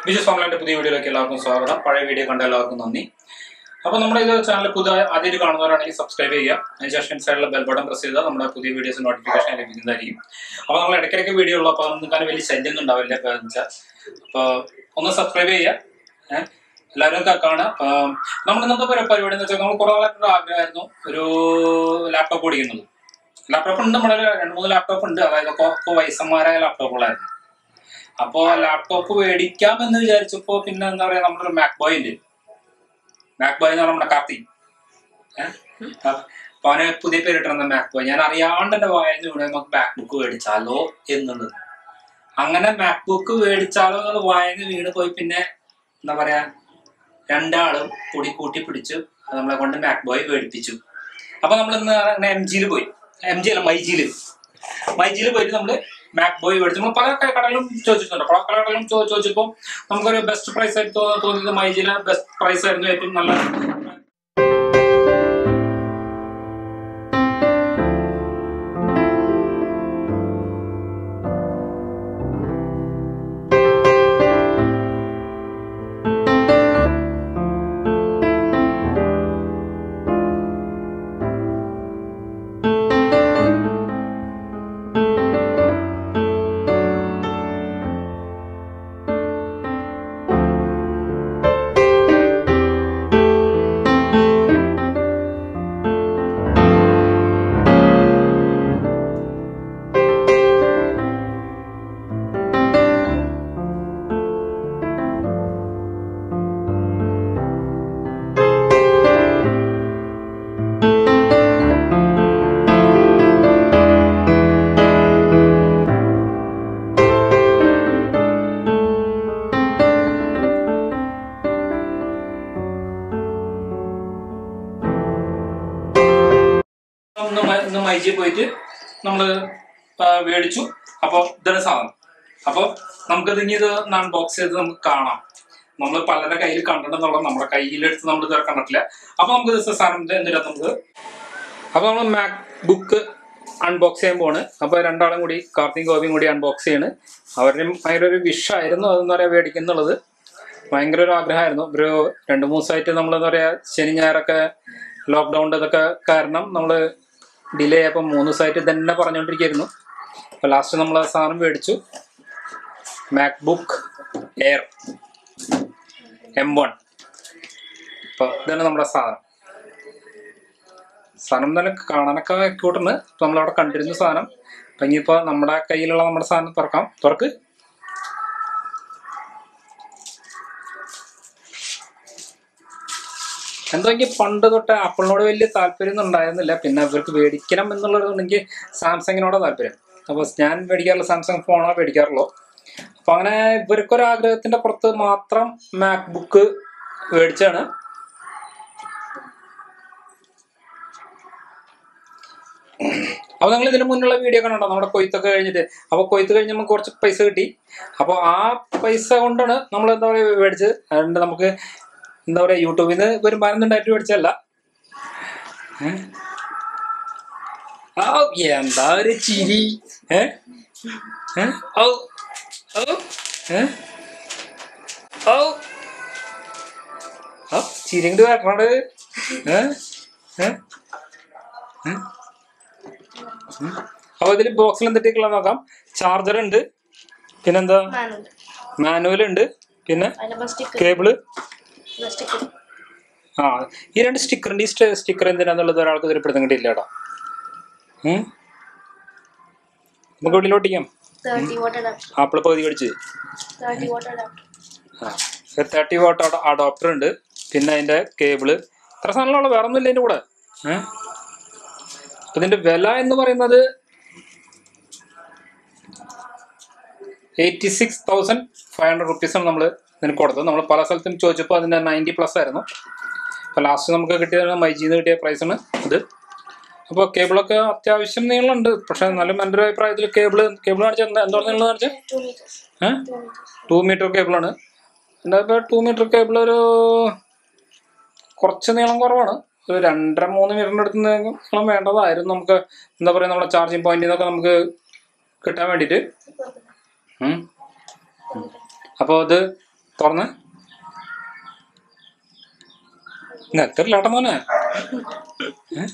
ബിജു സോമലാന്റെ പുതിയ വീഡിയോയിലേക്ക് എല്ലാവർക്കും സ്വാഗതം പഴയ വീഡിയോ കണ്ട എല്ലാവർക്കും നന്ദി അപ്പോൾ നമ്മുടെ ഇത് ചാനൽ പുതിയ ആദ്യമായിട്ട് കാണുന്നവരാണെങ്കിൽ സബ്സ്ക്രൈബ് ചെയ്യുക അതിനുശേഷം സൈഡിലെ ബെൽ ബട്ടൺ പ്രസ് ചെയ്താൽ നമ്മുടെ പുതിയ വീഡിയോസ് നോട്ടിഫിക്കേഷൻ ലഭിക്കുന്നതായിരിക്കും അപ്പോൾ നമ്മൾ ഇടയ്ക്കിടയ്ക്ക് വീഡിയോ ഉള്ളൂ അപ്പോൾ നമുക്ക് അങ്ങനെ വലിയ ശല്യം ഒന്നും ഉണ്ടാവില്ല ഇപ്പോൾ വെച്ചാൽ അപ്പോൾ ഒന്ന് സബ്സ്ക്രൈബ് ചെയ്യുക ഏഹ് എല്ലാവരും ഒക്കെ കാണുക അപ്പോൾ നമ്മൾ ഇന്നത്തെ ഒരു പരിപാടി എന്ന് വെച്ചാൽ നമ്മൾ കുറേ നാളായിട്ടുള്ള ആഗ്രഹമായിരുന്നു ഒരു ലാപ്ടോപ്പ് ഓടിക്കുന്നത് ലാപ്ടോപ്പ് ഉണ്ട് നമ്മുടെ കയ്യില് രണ്ട് മൂന്ന് ലാപ്ടോപ്പ് ഉണ്ട് അതായത് ഇപ്പോൾ ഇപ്പോൾ വയസ്സന്മാരായ ലാപ്ടോപ്പുകളായിരുന്നു അപ്പോൾ ലാപ്ടോപ്പ് മേടിക്കാമെന്ന് വിചാരിച്ചപ്പോൾ പിന്നെ എന്താ പറയുക നമ്മുടെ ഒരു മാക് ബോയ് ഉണ്ട് മാക് ബോയ് എന്ന് പറഞ്ഞാൽ നമ്മുടെ കാർത്തി ഏഹ്? അപ്പൊ അവന് പുതിയ പേരിട്ടിരുന്ന മാക് ബോയ് ഞാൻ അറിയാണ്ട് എന്റെ വായന ഇവിടെ നമുക്ക് മാക് ബുക്ക് മേടിച്ചാലോ എന്നുള്ളത് അങ്ങനെ മാക് ബുക്ക് മേടിച്ചാലോ എന്നുള്ള വായന വീണ് പോയി പിന്നെ എന്താ പറയാ രണ്ടാളും കൂടി കൂട്ടി പിടിച്ചു അത് നമ്മളെ കൊണ്ട് മാക് ബോയ് മേടിപ്പിച്ചു അപ്പൊ നമ്മൾ ഇന്ന് അങ്ങനെ എം ജിയിൽ പോയി എം ജി അല്ല മൈജിയില് മൈജിയിൽ പോയിട്ട് നമ്മള് മാക് ബോയ് മേടിച്ചു നമ്മൾ പല കടകളിലും ചോദിച്ചിട്ടുണ്ട് പല കടകളിലും ചോ- ചോദിച്ചപ്പോൾ നമുക്കൊരു ബെസ്റ്റ് പ്രൈസ് ആയിട്ട് തോ- തോന്നിയത് മൈജിയിലെ ബെസ്റ്റ് പ്രൈസ് ആയിരുന്നു ഏറ്റവും നല്ല ഇന്ന് മ- ഇന്ന് മൈജി പോയിട്ട് നമ്മള് ആ, മേടിച്ചു അപ്പൊ ഇതാണ് സാധനം അപ്പൊ നമുക്കത് ഇനി ഇത് അൺബോക്സ് ചെയ്ത് നമുക്ക് കാണാം നമ്മൾ പലരുടെ കയ്യിൽ കണ്ടിട്ടുണ്ടെന്നുള്ളത് നമ്മുടെ കയ്യിലെടുത്ത് നമ്മൾ ഇതുവരെ കണ്ടിട്ടില്ല അപ്പൊ നമുക്ക് ഇത് സാധനം ഇത് എന്തിനാ നമുക്ക് അപ്പൊ നമ്മൾ മാക് ബുക്ക് അൺബോക്സ് ചെയ്യാൻ പോണ് അപ്പൊ രണ്ടാളും കൂടി കാർത്തിക് ഗോപിയും കൂടി അൺബോക്സ് ചെയ്യാണ് അവരുടെയും ഭയങ്കര ഒരു വിഷായിരുന്നു അതെന്ന് പറയാ മേടിക്കുന്നുള്ളത് ഭയങ്കര ഒരു ആഗ്രഹമായിരുന്നു ഒരു രണ്ട് മൂന്ന് ദിവസമായിട്ട് നമ്മൾ എന്താ പറയാ ശനി ഞായറൊക്കെ ലോക്ക്ഡൗൺ ഇതൊക്കെ കാരണം നമ്മൾ ഡിലേ ആയപ്പോൾ മൂന്ന് ദിവസമായിട്ട് തന്നെ പറഞ്ഞുകൊണ്ടിരിക്കുകയായിരുന്നു അപ്പോൾ ലാസ്റ്റ് നമ്മൾ ആ സാധനം മേടിച്ചു മാക്ബുക്ക് എയർ എം വൺ അപ്പോൾ ഇതാണ് നമ്മുടെ സാധനം സാധനം തന്നെ കാണാനൊക്കെ ക്യൂട്ടാണ് ഇപ്പം നമ്മളവിടെ കണ്ടിരുന്ന സാധനം അപ്പം ഇനിയിപ്പോൾ നമ്മുടെ കയ്യിലുള്ള നമ്മുടെ സാധനം തുറക്കാം തുറക്ക് എന്തോ എനിക്ക് പണ്ട് തൊട്ട് ആപ്പിളിനോട് വലിയ താല്പര്യം ഒന്നും ഉണ്ടായിരുന്നില്ല പിന്നെ ഇവർക്ക് മേടിക്കണം എന്നുള്ളത് എനിക്ക് സാംസങ്ങിനോടാ താല്പര്യം അപ്പോൾ ഞാൻ മേടിക്കാറുള്ള സാംസങ് ഫോണോ മേടിക്കാറുള്ളൂ അപ്പൊ അങ്ങനെ ഇവർക്കൊരു ആഗ്രഹത്തിന്റെ പുറത്ത് മാത്രം മാക് ബുക്ക് മേടിച്ചാണ് അപ്പൊ നിങ്ങൾ ഇതിന് മുന്നുള്ള വീഡിയോ കണ്ടോ നമ്മുടെ കൊയ്ത്തൊക്കെ കഴിഞ്ഞിട്ട് അപ്പൊ കൊയ്ത്ത് കഴിഞ്ഞ് നമുക്ക് കുറച്ച് പൈസ കിട്ടി അപ്പോൾ ആ പൈസ കൊണ്ടാണ് നമ്മൾ എന്താ പറയുക മേടിച്ചത് അതുകൊണ്ട് നമുക്ക് എന്താ പറയാ യൂട്യൂബിൽ നിന്ന് ഒരു മരുന്നുണ്ടായിട്ട് മേടിച്ചല്ല ഏ? ഔ, എന്താ ഒരു ചിരി ഏ ഏ? ഔ ഔ ഏ ഔ ഔ ചിരി ഇങ്ങോട്ട് വരണോട് ഏ ഏ ഏ? ഉം. അപ്പൊ ഇതിൽ ബോക്സിൽ എന്തൊക്കെയുള്ള നോക്കാം ചാർജർ ഉണ്ട് പിന്നെന്താ മാനുവൽ മാനുവൽ ഉണ്ട് പിന്നെ അതിന്റെ സ്റ്റിക്കർ കേബിള് സ്റ്റിക്കർ ആ ഈ രണ്ട് സ്റ്റിക്കറിന്റെ ഈ സ്റ്റിക്കർ എന്തിനാന്നുള്ളത് ഒരാൾക്ക് തിരപ്പെടുത്താൻ കിട്ടിയില്ല കേട്ടോ നമുക്ക് ഉള്ളിലോട്ടിക്കാം തേർട്ടി വാട്ട് അഡാപ്റ്റർ ആപ്പിൾ പകുതി മേടിച്ച് തേർട്ടി വാട്ട് അഡാപ്റ്റർ ആ തേർട്ടി വാട്ട് അഡോപ്റ്റർ ഉണ്ട് പിന്നെ അതിന്റെ കേബിള് ഇത്ര സാധനങ്ങളുള്ള വേറെ ഒന്നും ഇല്ല അതിന്റെ കൂടെ ഏഹ് അപ്പൊ ഇതിന്റെ വില എന്ന് പറയുന്നത് eighty six thousand five hundred റുപ്പീസാണ് നമ്മൾ ഇതിന് കൊടുത്തത് നമ്മൾ പല സ്ഥലത്തും ചോദിച്ചപ്പോൾ അതിന്റെ നയൻറ്റി പ്ലസ് ആയിരുന്നു അപ്പോൾ ലാസ്റ്റ് നമുക്ക് കിട്ടിയത് മൈജിന്ന് കിട്ടിയ പ്രൈസാണ് ഇത് അപ്പോൾ കേബിളൊക്കെ അത്യാവശ്യം നീളമുണ്ട് പക്ഷേ എന്നാലും എൻ്റെ ഒരു അഭിപ്രായത്തിൽ കേബിൾ കേബിൾ കാണിച്ചാൽ എന്താ എന്താ നീളം കാണിച്ചാൽ ടു മീറ്റേഴ്സ് ഏഹ് ടു മീറ്റേഴ്സ് ടു മീറ്റർ കേബിളാണ് എൻ്റെ ഇപ്പോൾ ടു മീറ്റർ കേബിൾ ഒരു കുറച്ച് നീളം കുറവാണ് ഒരു രണ്ടര മൂന്ന് മീറ്ററിൻ്റെ അടുത്ത് നീളം വേണ്ടതായിരുന്നു നമുക്ക് എന്താ പറയുക നമ്മുടെ ചാർജിങ് പോയിന്റിൽ നിന്നൊക്കെ നമുക്ക് കിട്ടാൻ വേണ്ടിയിട്ട് അപ്പോൾ അത് തുറന്ന് നെത്തറില്ലാട്ട മോനെ ഏ?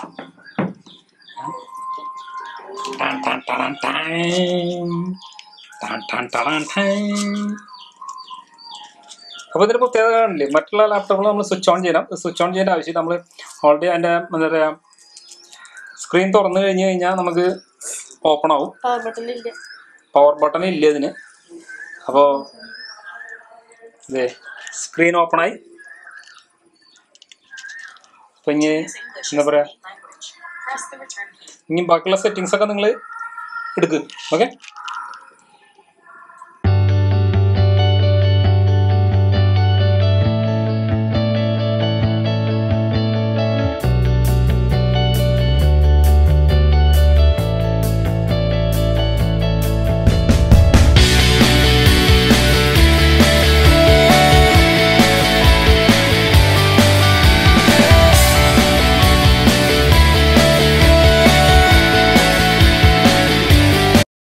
ടാൻ ടാൻ ടാൻ ടാൻ. ടാൻ ടാൻ ടാൻ ടാൻ. അപ്പോൾ ഇതിന് പ്രത്യേകത കാണില്ലേ മറ്റുള്ള ലാപ്ടോപ്പുകൾ നമ്മൾ സ്വിച്ച് ഓൺ ചെയ്യണം സ്വിച്ച് ഓൺ ചെയ്യേണ്ട ആവശ്യം നമ്മൾ ഓൾറെഡി അതിൻ്റെ എന്താ പറയുക സ്ക്രീൻ തുറന്നു കഴിഞ്ഞ് കഴിഞ്ഞാൽ നമുക്ക് ഓപ്പൺ ആവും പവർ ബട്ടൺ ഇല്ല പവർ ബട്ടൺ ഇല്ല ഇതിന് അപ്പോൾ ഇതേ സ്ക്രീൻ ഓപ്പൺ ആയി അപ്പം ഇനി എന്താ പറയുക ഇനി ബാക്കിയുള്ള സെറ്റിങ്സ് ഒക്കെ നിങ്ങൾ എടുക്കുക ഓക്കെ